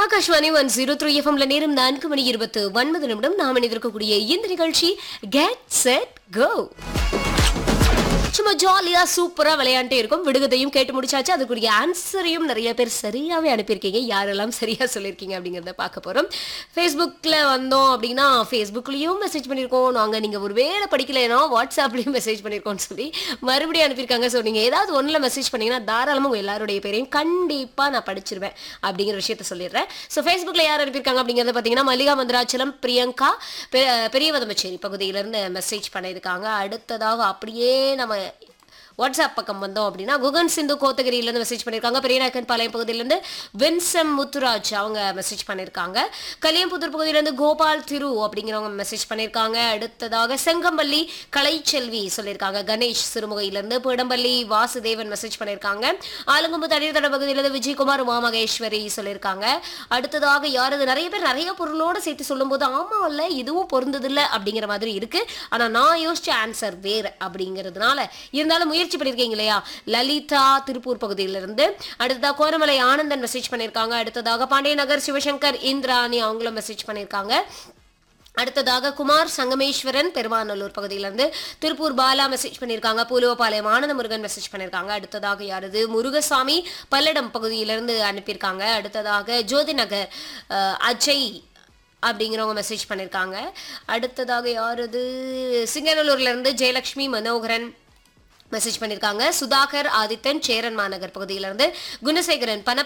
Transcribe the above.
Akashvani one zero three எஃப்எம்ல நேரம் நான்கு மணி இருபத்து ஒன்பது நிமிடம் நாம் இணைந்திருக்கக்கூடிய இந்த நிகழ்ச்சி கெட் செட் கோ சும்மா ஜாலியா சூப்பரா விளையாண்டே இருக்கும் விடுகதையும் கேட்டு முடிச்சாச்சு அதுக்குரிய ஆன்சரையும் நிறைய பேர் சரியாவே அனுப்பியிருக்கீங்க யாரெல்லாம் சரியா சொல்லியிருக்கீங்க அப்படிங்கிறத பார்க்க போறோம் ஃபேஸ்புக்கில் வந்தோம் அப்படின்னா ஃபேஸ்புக்லேயும் மெசேஜ் பண்ணியிருக்கோம் நாங்கள் நீங்கள் ஒரு வேளை படிக்கலைன்னா வாட்ஸ்அப்லேயும் மெசேஜ் பண்ணியிருக்கோம்னு சொல்லி மறுபடியும் அனுப்பியிருக்காங்க ஸோ நீங்கள் ஏதாவது ஒன்றில் மெசேஜ் பண்ணீங்கன்னா தாராளமாக உங்கள் எல்லாருடைய பேரையும் கண்டிப்பாக நான் படிச்சிருவேன் அப்படிங்கிற விஷயத்த சொல்லிடுறேன் ஸோ ஃபேஸ்புக்கில் யார் அனுப்பியிருக்காங்க அப்படிங்கிறத பார்த்தீங்கன்னா மல்லிகா மந்திராச்சலம் பிரியங்கா பெ- பெரியவதமச்சேரி பகுதியிலேருந்து மெசேஜ் பண்ணியிருக்காங்க அடுத்ததாக அப்படியே நம்ம வாட்ஸ்அப் பக்கம் வந்தோம் அப்படின்னா குகன் சிந்து கோத்தகிரியிலேருந்து மெசேஜ் பண்ணியிருக்காங்க பெரியநாயக்கன் பாளையம் பகுதியிலேருந்து வின்சம் முத்துராஜ் அவங்க மெசேஜ் பண்ணியிருக்காங்க கலியம்புத்தூர் பகுதியிலேருந்து கோபால் திரு அப்படிங்கிறவங்க மெசேஜ் பண்ணியிருக்காங்க அடுத்ததாக செங்கம்பள்ளி கலைச்செல்வி சொல்லியிருக்காங்க கணேஷ் சிறுமுகையிலேருந்து பிடம்பள்ளி வாசுதேவன் மெசேஜ் பண்ணியிருக்காங்க ஆலங்கம்பு தடித்தட பகுதியிலேருந்து விஜயகுமார் உமாமகேஸ்வரி சொல்லியிருக்காங்க அடுத்ததாக யாரது நிறைய பேர் நிறைய பொருளோட சேர்த்து சொல்லும்போது ஆமா இல்ல இதுவும் பொருந்ததில்ல அப்படிங்கிற மாதிரி இருக்கு ஆனா நான் யோசிச்ச ஆன்சர் வேற அப்படிங்கிறதுனால இருந்தாலும் முயற்சி பண்ணியிருக்கீங்க இல்லையா லலிதா திருப்பூர் பகுதியிலிருந்து அடுத்ததா கோரமலை ஆனந்தன் மெசேஜ் பண்ணியிருக்காங்க அடுத்ததாக பாண்டிய நகர் சிவசங்கர் இந்திராணி அவங்களும் மெசேஜ் பண்ணியிருக்காங்க அடுத்ததாக குமார் சங்கமேஸ்வரன் பெருமாநல்லூர் பகுதியிலிருந்து திருப்பூர் பாலா மெசேஜ் பண்ணியிருக்காங்க பூலுவபாளையம் ஆனந்த முருகன் மெசேஜ் பண்ணியிருக்காங்க அடுத்ததாக யாரது முருகசாமி பல்லடம் பகுதியிலிருந்து அனுப்பியிருக்காங்க அடுத்ததாக ஜோதி நகர் அஹ், அஜய் அப்படிங்கிறவங்க மெசேஜ் பண்ணியிருக்காங்க அடுத்ததாக யாரது சிங்கநல்லூர்ல இருந்து ஜெயலட்சுமி மனோகரன் மெசேஜ் பண்ணியிருக்காங்க சுதாகர் ஆதித்தன் சேரன் மாநகர் பகுதியிலிருந்து குணசேகரன் பண